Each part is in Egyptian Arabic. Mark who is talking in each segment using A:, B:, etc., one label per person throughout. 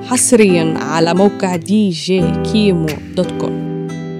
A: حصريا على موقع دي جي كيمو دوت كوم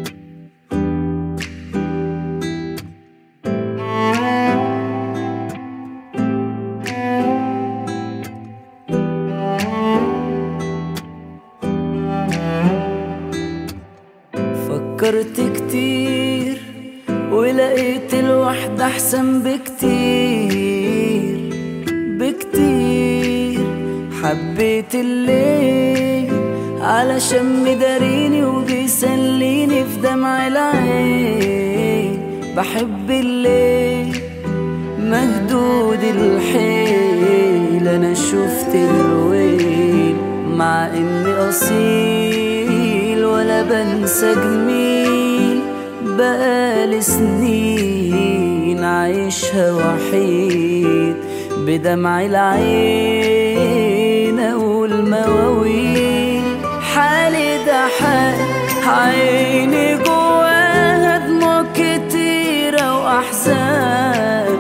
B: فكرت كتير ولقيت الوحدة أحسن بكتير بكتير حبيت الليل علشان مداريني وبيسليني في دمع العين بحب الليل مهدود الحيل أنا شفت الويل مع إني أصيل ولا بنسى جميل بقالي سنين عايشها وحيد بدمع العين والمواويل حالي ده حال عيني جواها دموع كتيرة وأحزان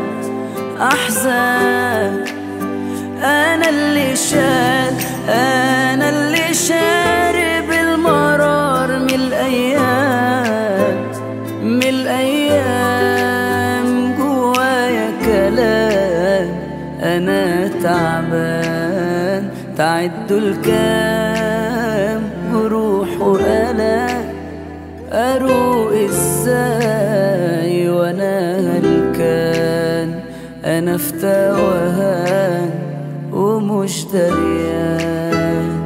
B: أحزان أنا اللي شال أنا اللي شارب المرار من الأيام من الأيام جوايا كلام أنا تعبان تعدوا الكام جروح وألام أروق ازاي وانا هلكان انا في توهان ومش دريان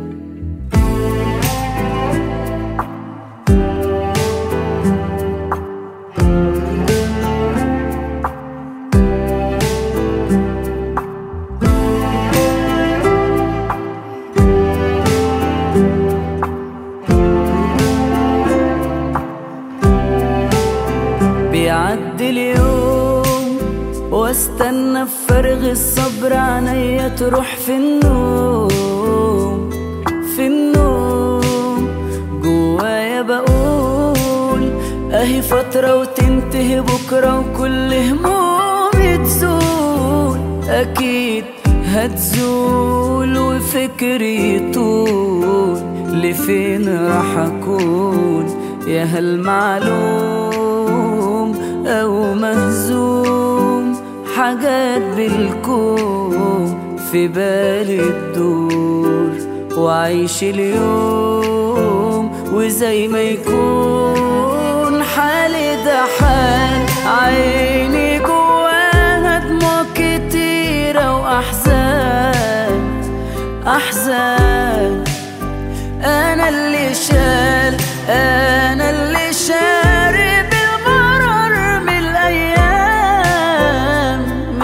B: بيعدي اليوم واستنى بفارغ الصبر عينيا تروح في النوم في النوم جوايا بقول اهي فترة وتنتهي بكرة وكل همومي تزول اكيد هتزول وفكري يطول لفين راح اكون يا هل معلوم او مهزوم حاجات بالكون في بالي تدور وعيش اليوم وزي ما يكون حالي ده حال عيني جواها دموع كتيرة وأحزان أحزان أنا اللي شال أنا اللي شارب المرار من الأيام من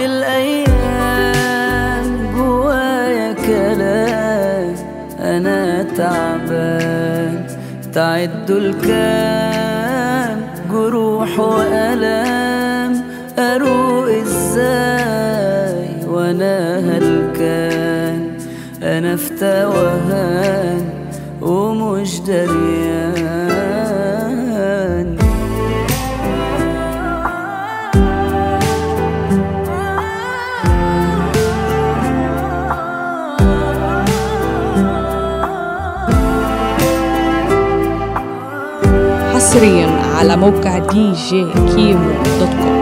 B: الأيام جوايا كلام أنا تعبان تعدوا الكام جروح وألام أروق إزاي وأنا هلكان أنا في توهان ومش دريان
A: حصريا على موقع دي جي كيمو دوت كوم